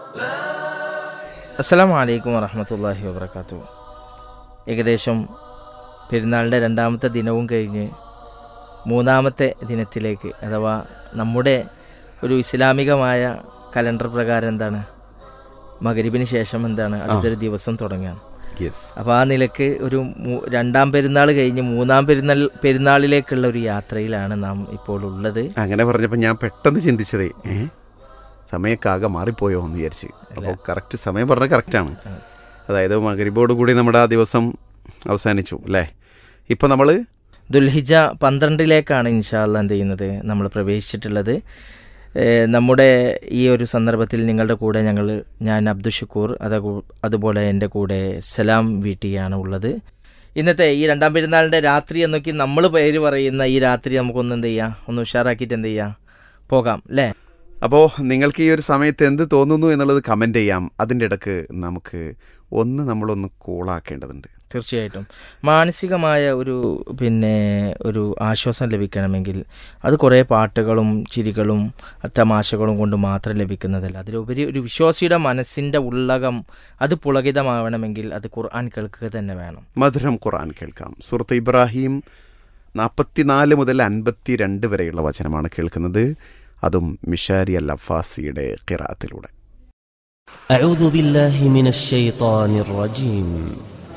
അസ്സലാമു അലൈക്കും വറഹമത്തല്ലാഹി വബർക്കാത്തു ഏകദേശം പെരുന്നാളിൻ്റെ രണ്ടാമത്തെ ദിനവും കഴിഞ്ഞ് മൂന്നാമത്തെ ദിനത്തിലേക്ക് അഥവാ നമ്മുടെ ഒരു ഇസ്ലാമികമായ കലണ്ടർ പ്രകാരം എന്താണ് മകരിബിന് ശേഷം എന്താണ് അടുത്തൊരു ദിവസം തുടങ്ങുകയാണ് യെസ് അപ്പോൾ ആ നിലക്ക് ഒരു മൂ- രണ്ടാം പെരുന്നാൾ കഴിഞ്ഞ് മൂന്നാം പെരുന്നാൾ പെരുന്നാളിലേക്കുള്ള ഒരു യാത്രയിലാണ് നാം ഇപ്പോൾ ഉള്ളത് അങ്ങനെ പറഞ്ഞപ്പോൾ ഞാൻ പെട്ടെന്ന് ചിന്തിച്ചതേ ഏ സമയമൊക്കെ മാറിപ്പോയോ എന്ന് വിചാരിച്ച് അപ്പോൾ കറക്റ്റ് സമയം പറഞ്ഞാൽ കറക്റ്റാണ് അതായത് മകരിബോട് കൂടി നമ്മുടെ ആ ദിവസം അവസാനിച്ചു അല്ലേ ഇപ്പം നമ്മൾ ദുൽഹിജ പന്ത്രണ്ടിലേക്കാണ് ഇൻഷാല്ല എന്ത് ചെയ്യുന്നത് നമ്മൾ പ്രവേശിച്ചിട്ടുള്ളത് ഏഹ് നമ്മുടെ ഈ ഒരു സന്ദർഭത്തിൽ നിങ്ങളുടെ കൂടെ ഞങ്ങൾ ഞാൻ അബ്ദുൽ ഷുക്കൂർ അത് അതുപോലെ എൻ്റെ കൂടെ സലാം വീട്ടിയാണ് ഉള്ളത് ഇന്നത്തെ ഈ രണ്ടാം പെരുന്നാളിൻ്റെ രാത്രി എന്നൊക്കെ നമ്മൾ പേര് പറയുന്ന ഈ രാത്രി നമുക്കൊന്ന് എന്ത് ചെയ്യാം ഒന്ന് ഉഷാറാക്കിയിട്ട് എന്ത് ചെയ്യാം പോകാം അല്ലേ അപ്പോൾ നിങ്ങൾക്ക് ഈ ഒരു സമയത്ത് എന്ത് തോന്നുന്നു എന്നുള്ളത് കമൻ്റ് ചെയ്യാം അതിൻ്റെ ഇടക്ക് നമുക്ക് ഒന്ന് നമ്മളൊന്ന് കൂളാക്കേണ്ടതുണ്ട് തീർച്ചയായിട്ടും മാനസികമായ ഒരു പിന്നെ ഒരു ആശ്വാസം ലഭിക്കണമെങ്കിൽ അത് കുറേ പാട്ടുകളും ചിരികളും തമാശകളും കൊണ്ട് മാത്രം ലഭിക്കുന്നതല്ല അതിലുപരി ഒരു വിശ്വാസിയുടെ മനസ്സിൻ്റെ ഉള്ളകം അത് പുളകിതമാവണമെങ്കിൽ അത് ഖുർആൻ കേൾക്കുക തന്നെ വേണം മധുരം ഖുർആൻ കേൾക്കാം സുഹൃത്ത് ഇബ്രാഹിം നാൽപ്പത്തിനാല് മുതൽ അൻപത്തി രണ്ട് വരെയുള്ള വചനമാണ് കേൾക്കുന്നത് അതും മിഷാരി അൽ അഫാസിയുടെ കിറാത്തിലൂടെ أعوذ بالله من الشيطان الرجيم